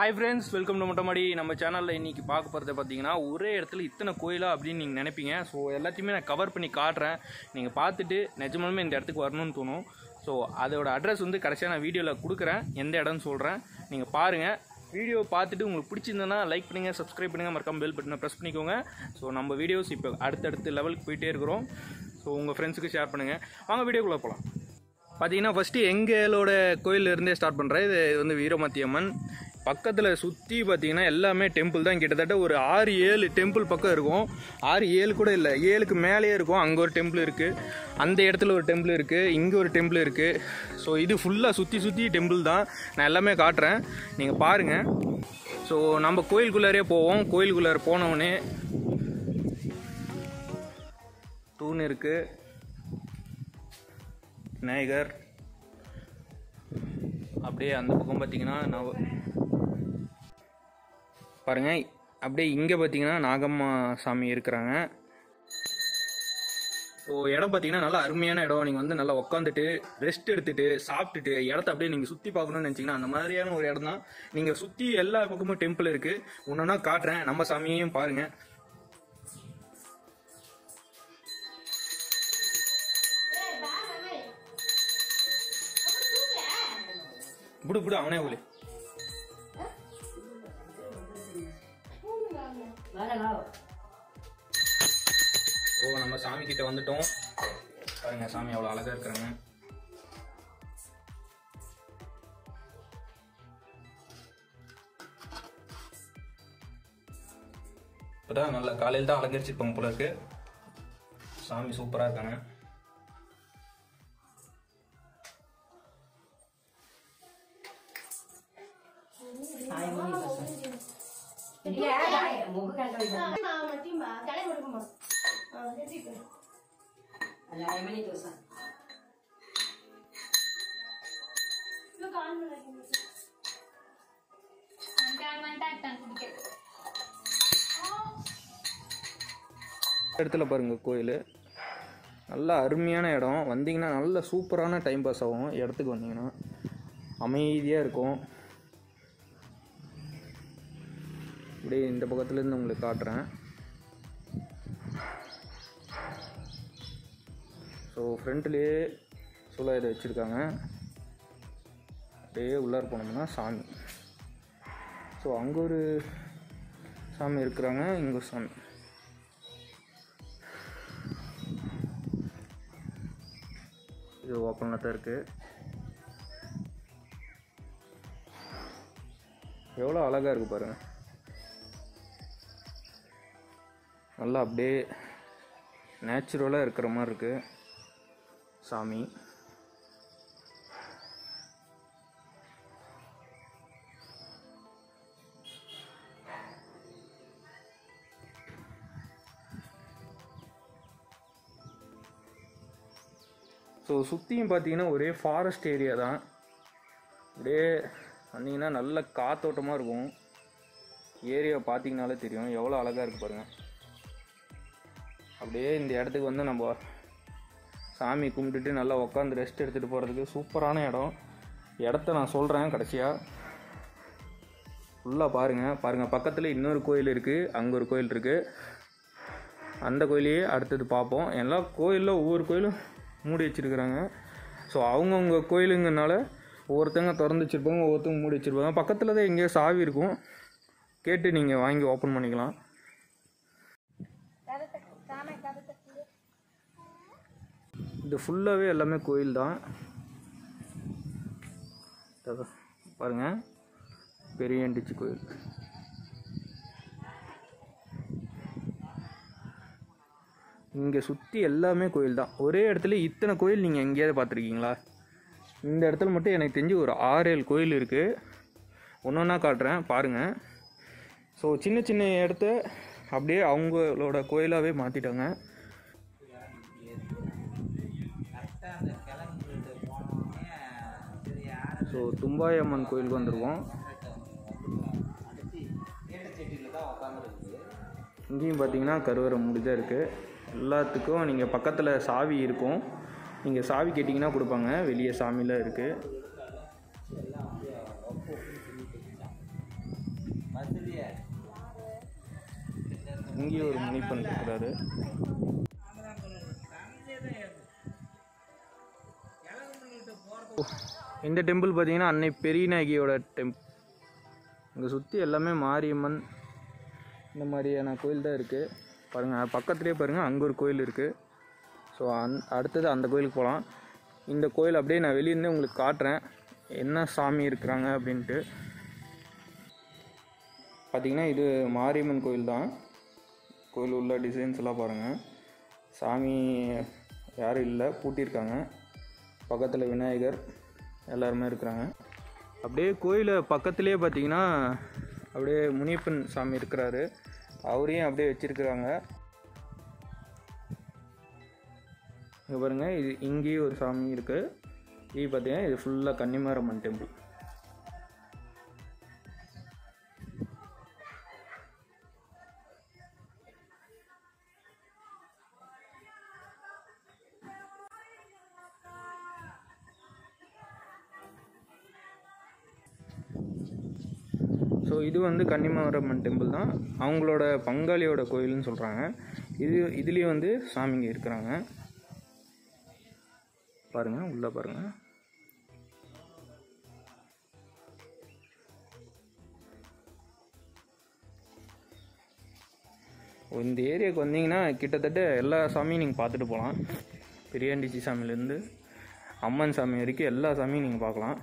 hi friends welcome to Mottamadi நம்ம சேனலில் இன்றைக்கி பார்க்க போகிறத பார்த்தீங்கன்னா ஒரே இடத்துல இத்தனை கோயிலா அப்படின்னு நீங்கள் நினைப்பீங்க ஸோ எல்லாத்தையுமே நான் கவர் பண்ணி காட்டுறேன் நீங்கள் பார்த்துட்டு நிஜமாலுமே இந்த இடத்துக்கு வரணும்னு தோணும் ஸோ அதோட அட்ரஸ் வந்து கடைசியாக நான் வீடியோவில் கொடுக்குறேன் எந்த இடம்னு சொல்கிறேன் நீங்கள் பாருங்கள் வீடியோ பார்த்துட்டு உங்களுக்கு பிடிச்சிருந்தனா லைக் பண்ணுங்கள் சப்ஸ்கிரைப் பண்ணுங்கள் மறக்காம பெல் பட்டனை ப்ரெஸ் பண்ணிக்கோங்க ஸோ நம்ம வீடியோஸ் இப்போ அடுத்தடுத்த லெவலுக்கு போயிட்டே இருக்கிறோம் ஸோ உங்கள் ஃப்ரெண்ட்ஸுக்கு ஷேர் பண்ணுங்கள் வாங்க வீடியோக்குள்ளே போகலாம் பார்த்தீங்கன்னா ஃபஸ்ட்டு எங்களோட கோயில்ல இருந்தே ஸ்டார்ட் பண்ணுறேன் இது வந்து வீரமத்தி அம்மன் பக்கத்தில் சுற்றி பார்த்தீங்கன்னா எல்லாமே டெம்பிள் தான் கிட்டத்தட்ட ஒரு ஆறு ஏழு டெம்பிள் பக்கம் இருக்கும் ஆறு ஏழு கூட இல்லை ஏழுக்கு மேலேயே இருக்கும் அங்கே ஒரு டெம்பிள் இருக்குது அந்த இடத்துல ஒரு டெம்பிள் இருக்குது இங்கே ஒரு டெம்பிள் இருக்குது ஸோ இது ஃபுல்லாக சுற்றி சுற்றி டெம்பிள் தான் நான் எல்லாமே காட்டுறேன் நீங்கள் பாருங்கள் ஸோ நம்ம கோயிலுக்குள்ளாரே போவோம் கோயிலுக்குள்ளார போனவுடனே தூண் இருக்குது விநாயகர் அப்படியே அந்த பக்கம் பார்த்தீங்கன்னா நவ பாருங்க அப்படியே இங்கே பார்த்தீங்கன்னா நாகம்மா சாமி இருக்கிறாங்க ஸோ இடம் பார்த்தீங்கன்னா நல்லா அருமையான இடம் நீங்கள் வந்து நல்லா உட்காந்துட்டு ரெஸ்ட் எடுத்துட்டு சாப்பிட்டுட்டு இடத்த அப்படியே நீங்கள் சுற்றி பார்க்கணும்னு நினச்சிங்கன்னா அந்த மாதிரியான ஒரு இடம் தான் நீங்கள் சுற்றி எல்லா பக்கமும் டெம்பிள் இருக்குது ஒன்றா காட்டுறேன் நம்ம சாமியையும் பாருங்கள் புடு புடு அவனே ஒளி ஓ நம்ம சாமி கிட்ட வந்துட்டோம் பாருங்க சாமி அவ்வளோ அழகா இருக்கிறாங்க இப்போதான் நல்லா காலையில் தான் அலங்கரிச்சிருப்பாங்க போல இருக்கு சாமி சூப்பராக இருக்காங்க இடத்துல பாருங்க கோயில் நல்ல அருமையான இடம் வந்தீங்கன்னா நல்ல சூப்பரான டைம் பாஸ் ஆகும் இடத்துக்கு வந்தீங்கன்னா அமைதியாக இருக்கும் அப்படியே இந்த பக்கத்துலேருந்து உங்களுக்கு காட்டுறேன் ஸோ ஃப்ரண்ட்லேயே சூழ இதை வச்சுருக்காங்க அப்படியே உள்ளார போனோம்னா சாமி ஸோ அங்கே ஒரு சாமி இருக்கிறாங்க இங்கே ஒரு சாமி இது ஓப்பனில் தான் இருக்குது எவ்வளோ அழகாக இருக்குது பாருங்கள் நல்லா அப்படியே நேச்சுரலாக இருக்கிற மாதிரி இருக்குது சாமி ஸோ சுற்றியும் பார்த்தீங்கன்னா ஒரே ஃபாரஸ்ட் ஏரியா தான் அப்படியே வந்தீங்கன்னா நல்ல காத்தோட்டமாக இருக்கும் ஏரியா பார்த்தீங்கனாலே தெரியும் எவ்வளோ அழகாக இருக்குது பாருங்கள் அப்படியே இந்த இடத்துக்கு வந்து நம்ம சாமி கும்பிட்டுட்டு நல்லா உட்காந்து ரெஸ்ட் எடுத்துகிட்டு போகிறதுக்கு சூப்பரான இடம் இடத்த நான் சொல்கிறேன் கடைசியாக ஃபுல்லாக பாருங்கள் பாருங்கள் பக்கத்தில் இன்னொரு கோயில் இருக்குது அங்கே ஒரு கோயில் இருக்குது அந்த கோயிலையே அடுத்தது பார்ப்போம் எல்லா கோயிலில் ஒவ்வொரு கோயிலும் மூடி வச்சுருக்குறாங்க ஸோ அவங்கவுங்க கோயிலுங்கனால ஒவ்வொருத்தங்க திறந்து வச்சுருப்பாங்க ஒவ்வொருத்தவங்க மூடி வச்சுருப்பாங்க பக்கத்தில் தான் எங்கேயோ சாவி இருக்கும் கேட்டு நீங்கள் வாங்கி ஓப்பன் பண்ணிக்கலாம் இது ஃபுல்லாகவே எல்லாமே கோயில் தான் இதோ பாருங்க பெரியண்டிச்சி கோயில் இங்கே சுற்றி எல்லாமே கோயில் தான் ஒரே இடத்துல இத்தனை கோயில் நீங்கள் எங்கேயாவது பார்த்துருக்கீங்களா இந்த இடத்துல மட்டும் எனக்கு தெரிஞ்சு ஒரு ஆறு ஏழு கோயில் இருக்குது ஒன்று ஒன்றா காட்டுறேன் பாருங்கள் ஸோ சின்ன சின்ன இடத்த அப்படியே அவங்களோட கோயிலாகவே மாற்றிட்டாங்க ஸோ தும்பாய் அம்மன் கோயிலுக்கு வந்திருக்கோம் இங்கேயும் பார்த்தீங்கன்னா கருவறை முடிதான் இருக்குது எல்லாத்துக்கும் நீங்கள் பக்கத்தில் சாவி இருக்கும் நீங்கள் சாவி கேட்டிங்கன்னா கொடுப்பாங்க வெளியே சாமிலாம் இருக்குது இங்கேயும் ஒரு முனிப்பன் இருக்கிறாரு இந்த டெம்பிள் பார்த்தீங்கன்னா அன்னை பெரியநாயகியோட டெம்ப் இங்கே சுற்றி எல்லாமே மாரியம்மன் இந்த மாதிரியான கோயில் தான் இருக்குது பாருங்கள் பக்கத்துலேயே பாருங்கள் அங்கே ஒரு கோயில் இருக்குது ஸோ அந் அடுத்தது அந்த கோயிலுக்கு போகலாம் இந்த கோயில் அப்படியே நான் வெளியிருந்து உங்களுக்கு காட்டுறேன் என்ன சாமி இருக்கிறாங்க அப்படின்ட்டு பார்த்தீங்கன்னா இது மாரியம்மன் கோயில் தான் கோயில் உள்ள டிசைன்ஸ் எல்லாம் பாருங்கள் சாமி யாரும் இல்லை பூட்டியிருக்காங்க பக்கத்தில் விநாயகர் எல்லாருமே இருக்கிறாங்க அப்படியே கோயிலை பக்கத்துலேயே பார்த்தீங்கன்னா அப்படியே முனியப்பன் சாமி இருக்கிறாரு அவரையும் அப்படியே வச்சிருக்கிறாங்க இங்கே பாருங்கள் இது இங்கேயும் ஒரு சாமி இருக்குது இது பார்த்தீங்கன்னா இது ஃபுல்லாக கன்னிமாரம்மன் டெம்பிள் ஸோ இது வந்து கன்னிமாரம்மன் டெம்பிள் தான் அவங்களோட பங்காளியோட கோயில்னு சொல்கிறாங்க இது இதுலேயும் வந்து சாமிங்க இருக்கிறாங்க பாருங்கள் உள்ளே பாருங்கள் இந்த ஏரியாவுக்கு வந்தீங்கன்னா கிட்டத்தட்ட எல்லா சாமியும் நீங்கள் பார்த்துட்டு போகலாம் பெரியாண்டிச்சி சாமியிலேருந்து அம்மன் சாமி வரைக்கும் எல்லா சாமியும் நீங்கள் பார்க்கலாம்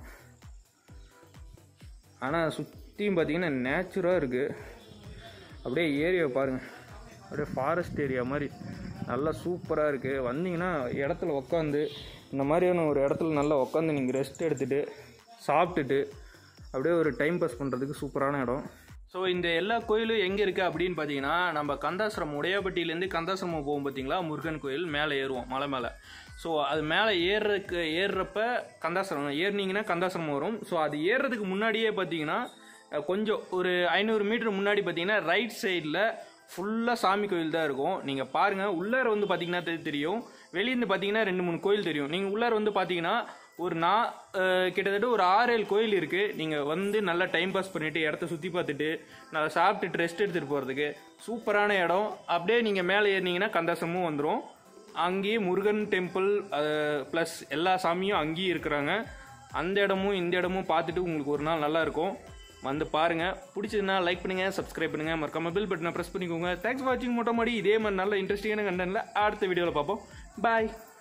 ஆனால் சுற்றியும் பார்த்தீங்கன்னா நேச்சுராக இருக்குது அப்படியே ஏரியாவை பாருங்கள் அப்படியே ஃபாரஸ்ட் ஏரியா மாதிரி நல்லா சூப்பராக இருக்குது வந்தீங்கன்னா இடத்துல உக்காந்து இந்த மாதிரியான ஒரு இடத்துல நல்லா உக்காந்து நீங்கள் ரெஸ்ட் எடுத்துகிட்டு சாப்பிட்டுட்டு அப்படியே ஒரு டைம் பாஸ் பண்ணுறதுக்கு சூப்பரான இடம் ஸோ இந்த எல்லா கோயிலும் எங்கே இருக்குது அப்படின்னு பார்த்தீங்கன்னா நம்ம கந்தாசிரமம் உடையாப்பட்டியிலேருந்து கந்தாசிரமம் போகும் பார்த்தீங்களா முருகன் கோயில் மேலே ஏறுவோம் மலை மேலே ஸோ அது மேலே ஏறுறக்கு ஏறுறப்ப கந்தாசிரமம் ஏறினீங்கன்னா கந்தாசிரமம் வரும் ஸோ அது ஏறுறதுக்கு முன்னாடியே பார்த்தீங்கன்னா அஹ், கொஞ்சம் ஒரு ஐநூறு மீட்டர் முன்னாடி பார்த்தீங்கன்னா ரைட் சைடில் ஃபுல்லாக சாமி கோயில் தான் இருக்கும் நீங்கள் பாருங்கள் உள்ளார வந்து பார்த்தீங்கன்னா தெ- தெரியும் வெளியிருந்து பார்த்தீங்கன்னா ரெண்டு மூணு கோயில் தெரியும் நீங்கள் உள்ளார வந்து பார்த்தீங்கன்னா ஒரு நா அஹ், கிட்டத்தட்ட ஒரு ஆறு ஏழு கோயில் இருக்குது நீங்கள் வந்து நல்லா டைம் பாஸ் பண்ணிவிட்டு இடத்த சுற்றி பார்த்துட்டு நல்லா சாப்பிட்டுட்டு ரெஸ்ட் எடுத்துகிட்டு போகிறதுக்கு சூப்பரான இடம் அப்படியே நீங்கள் மேலே ஏறினீங்கன்னா கந்தாசமும் வந்துடும் அங்கேயே முருகன் டெம்பிள் ப்ளஸ் எல்லா சாமியும் அங்கேயும் இருக்கிறாங்க அந்த இடமும் இந்த இடமும் பார்த்துட்டு உங்களுக்கு ஒரு நாள் நல்லா இருக்கும் வந்து பாருங்கள் பிடிச்சதுன்னா லைக் பண்ணுங்கள் சப்ஸ்கிரைப் பண்ணுங்கள் மறக்காம பில் பட்டனை ப்ரெஸ் பண்ணிக்கோங்க தேங்க்ஸ் ஃபார் வாட்சிங் மொட்டை மாடி இதே மாதிரி நல்ல இன்ட்ரெஸ்டிங்கான கண்டென்ட்டில் அடுத்த வீடியோவில் பார்ப்போம் பாய்